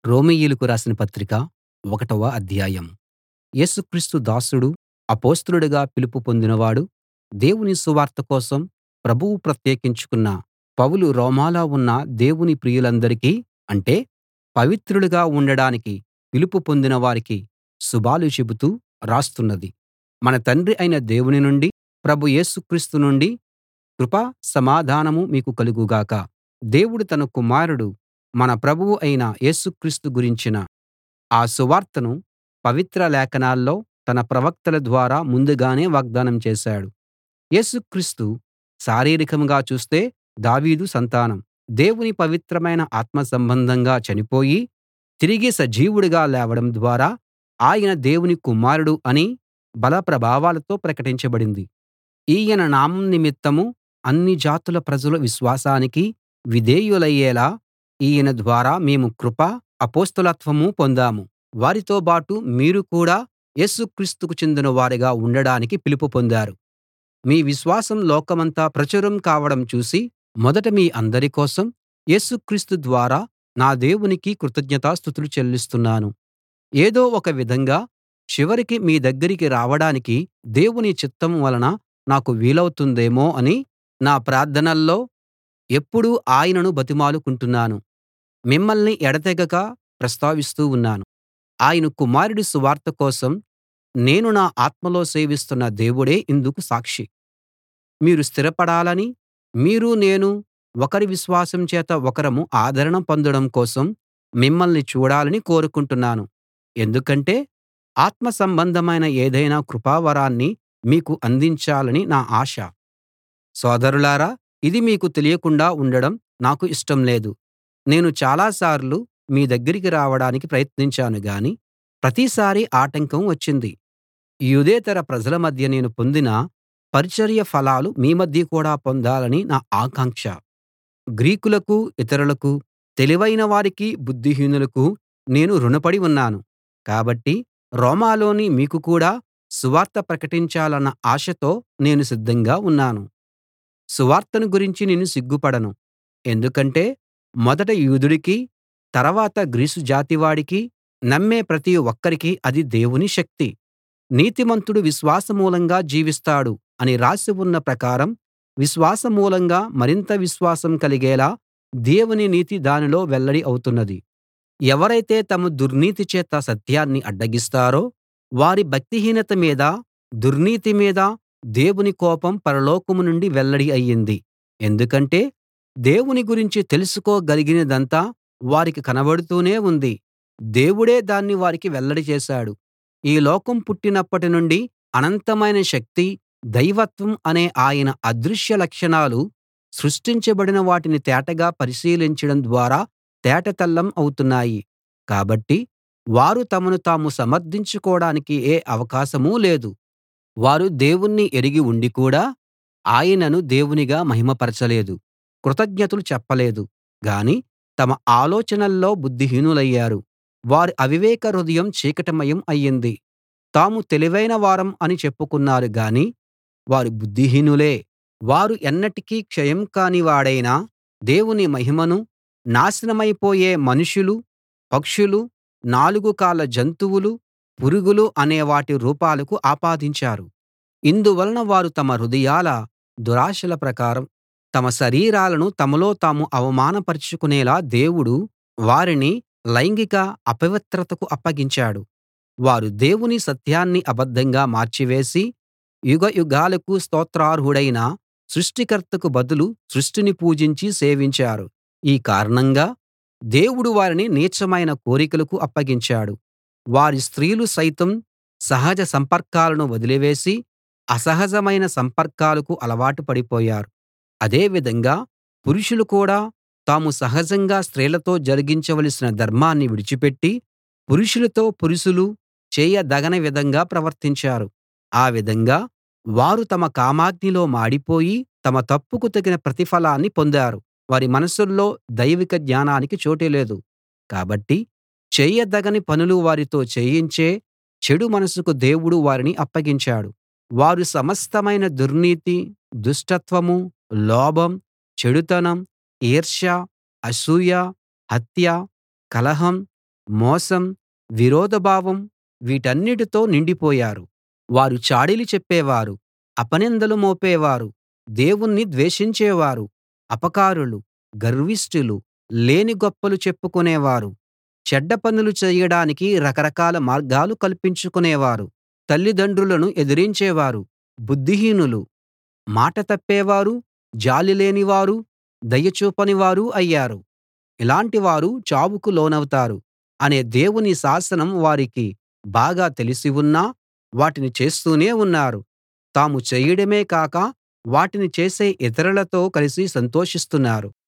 రోమీయులకు రాసిన పత్రిక ఒకటవ అధ్యాయం యేసు క్రీస్తు దాసుడు అపొస్తలుడిగా పిలుపు పొందినవాడు దేవుని సువార్త కోసం ప్రభువు ప్రత్యేకించుకున్న పౌలు రోమాలో ఉన్న దేవుని ప్రియులందరికీ అంటే పవిత్రులుగా ఉండడానికి పిలుపు పొందిన వారికి శుభాలు చెబుతూ రాస్తున్నది మన తండ్రి అయిన దేవుని నుండీ ప్రభు యేసు క్రీస్తు నుండీ కృప సమాధానం మీకు కలుగు గాక దేవుడు తన కుమారుడు మన ప్రభువు అయిన యేసు క్రీస్తు గురించిన ఆ సువార్తను పవిత్ర లేఖనాల్లో తన ప్రవక్తల ద్వారా ముందుగానే వాగ్దానం చేశాడు యేసు క్రీస్తు శారీరకంగా చూస్తే దావీదు సంతానం దేవుని పవిత్రమైన ఆత్మ సంబంధంగా చనిపోయి తిరిగి సజీవుడిగా లేవడం ద్వారా ఆయన దేవుని కుమారుడు అని బల ప్రభావాలతో ప్రకటించబడింది ఈయన నామం నిమిత్తం అన్ని జాతుల ప్రజలు విశ్వాసానికి విధేయులయ్యేలా ఈయన ద్వారా మేము కృప అపొస్తలత్వం పొందాము వారితోబాటు మీరు కూడా యేసు క్రీస్తుకు చెందిన వారుగా ఉండడానికి పిలుపు పొందారు మీ విశ్వాసం లోకమంతా ప్రచురం కావడం చూసి మొదట మీ అందరి కోసం యేసు క్రీస్తు ద్వారా నా దేవునికి కృతజ్ఞతాస్తుతులు చెల్లిస్తున్నాను ఏదో ఒక విధంగా చివరికి మీ దగ్గరికి రావడానికి దేవుని చిత్తం వలన నాకు వీలవుతుందేమో అని నా ప్రార్థనల్లో ఎప్పుడూ ఆయనను బతిమాలుకుంటున్నాను మిమ్మల్ని ఎడతెగక ప్రస్తావిస్తూ ఉన్నాను ఆయన కుమారుడి సువార్త కోసం నేను నా ఆత్మలో సేవిస్తున్న దేవుడే ఇందుకు సాక్షి మీరు స్థిరపడాలని మీరూ నేనూ ఒకరి విశ్వాసం చేత ఒకరం ఆదరణ పొందడం కోసం మిమ్మల్ని చూడాలని కోరుకుంటున్నాను ఎందుకంటే ఆత్మ సంబంధమైన ఏదైనా కృపావరాన్ని మీకు అందించాలని నా ఆశ సోదరులారా ఇది మీకు తెలియకుండా ఉండడం నాకు ఇష్టం లేదు నేను చాలా సార్లు మీ దగ్గరికి రావడానికి ప్రయత్నించాను గాని ప్రతిసారీ ఆటంకం వచ్చింది యూదేతర ప్రజల మధ్య నేను పొందిన పరిచర్య ఫలాలు మీ మధ్య కూడా పొందాలని నా ఆకాంక్ష గ్రీకులకు ఇతరులకు తెలివైన వారికి బుద్ధిహీనులకు నేను రుణపడి ఉన్నాను కాబట్టి రోమాలోని మీకు కూడా సువార్త ప్రకటించాలన్న ఆశతో నేను సిద్ధంగా ఉన్నాను సువార్తను గురించి నేను సిగ్గుపడను ఎందుకంటే మొదట యూదుడికి తర్వాత గ్రీసు జాతివాడికి నమ్మే ప్రతి ఒక్కరికీ అది దేవుని శక్తి నీతిమంతుడు విశ్వాసమూలంగా జీవిస్తాడు అని రాసి ఉన్న ప్రకారం విశ్వాసమూలంగా మరింత విశ్వాసం కలిగేలా దేవుని నీతి దానిలో వెల్లడి అవుతున్నది ఎవరైతే తమ దుర్నీతి చేత సత్యాన్ని అడ్డగిస్తారో వారి భక్తిహీనత మీద దుర్నీతి మీద దేవుని కోపం పరలోకం నుండి వెల్లడి అయ్యింది ఎందుకంటే దేవుని గురించి తెలుసుకోగలిగినదంతా వారికి కనబడుతూనే ఉంది దేవుడే దాన్ని వారికి వెల్లడి చేశాడు ఈ లోకం పుట్టినప్పటి నుండి అనంతమైన శక్తి దైవత్వం అనే ఆయన అదృశ్య లక్షణాలు సృష్టించబడిన వాటిని తేటగా పరిశీలించడం ద్వారా తేటతెల్లం అవుతున్నాయి కాబట్టి వారు తమను తాము సమర్థించుకోడానికి ఏ అవకాశమూ లేదు వారు దేవుణ్ణి ఎరిగి ఉండి కూడా ఆయనను దేవునిగా మహిమపరచలేదు కృతజ్ఞతలు చెప్పలేదు గాని తమ ఆలోచనల్లో బుద్ధిహీనులయ్యారు వారి అవివేక హృదయం చీకటిమయం అయ్యింది తాము తెలివైన వారం అని చెప్పుకున్నారు గాని వారు బుద్ధిహీనులే వారు ఎన్నటికీ క్షయం కాని వాడైన దేవుని మహిమను నాశనమైపోయే మనుషులు పక్షులు నాలుగు కాళ్ళ జంతువులు పురుగులు అనే వాటి రూపాలకు ఆపాదించారు ఇందువలన వారు తమ హృదయాల దురాశల ప్రకారం తమ శరీరాలను తమలో తాము అవమానపరచుకునేలా దేవుడు వారిని లైంగిక అపవిత్రతకు అప్పగించాడు వారు దేవుని సత్యాన్ని అబద్ధంగా మార్చివేసి యుగయుగాలకు స్తోత్రార్హుడైన సృష్టికర్తకు బదులు సృష్టిని పూజించి సేవించారు ఈ కారణంగా దేవుడు వారిని నీచమైన కోరికలకు అప్పగించాడు వారి స్త్రీలు సైతం సహజ సంపర్కాలను వదిలివేసి అసహజమైన సంపర్కాలకు అలవాటు పడిపోయారు అదే విధంగా పురుషులు కూడా తాము సహజంగా స్త్రీలతో జరిగించవలసిన ధర్మాన్ని విడిచిపెట్టి పురుషులతో పురుషులు చేయదగని విధంగా ప్రవర్తించారు ఆ విధంగా వారు తమ కామాగ్నిలో మాడిపోయి తమ తప్పుకు తగిన ప్రతిఫలాన్ని పొందారు వారి మనసుల్లో దైవిక జ్ఞానానికి చోటు లేదు కాబట్టి చేయదగని పనులు వారితో చేయించే చెడు మనసుకు దేవుడు వారిని అప్పగించాడు వారు సమస్తమైన దుర్నీతి దుష్టత్వం లోభం చెడుతనం ఈర్ష్య అసూయ హత్య కలహం మోసం విరోధభావం వీటన్నిటితో నిండిపోయారు వారు చాడీలు చెప్పేవారు అపనిందలు మోపేవారు దేవుణ్ణి ద్వేషించేవారు అపకారులు గర్విష్ఠులు లేని గొప్పలు చెప్పుకునేవారు చెడ్డ పనులు చేయడానికి రకరకాల మార్గాలు కల్పించుకునేవారు తల్లిదండ్రులను ఎదిరించేవారు బుద్ధిహీనులు మాట తప్పేవారు జాలి లేనివారు దయ చూపని వారు అయ్యారు ఇలాంటి వారు చావుకు లోనవుతారు అనే దేవుని శాసనం వారికి బాగా తెలిసి ఉన్నా వాటిని చేస్తూనే ఉన్నారు తాము చేయడమే కాక వాటిని చేసే ఇతరులతో కలిసి సంతోషిస్తున్నారు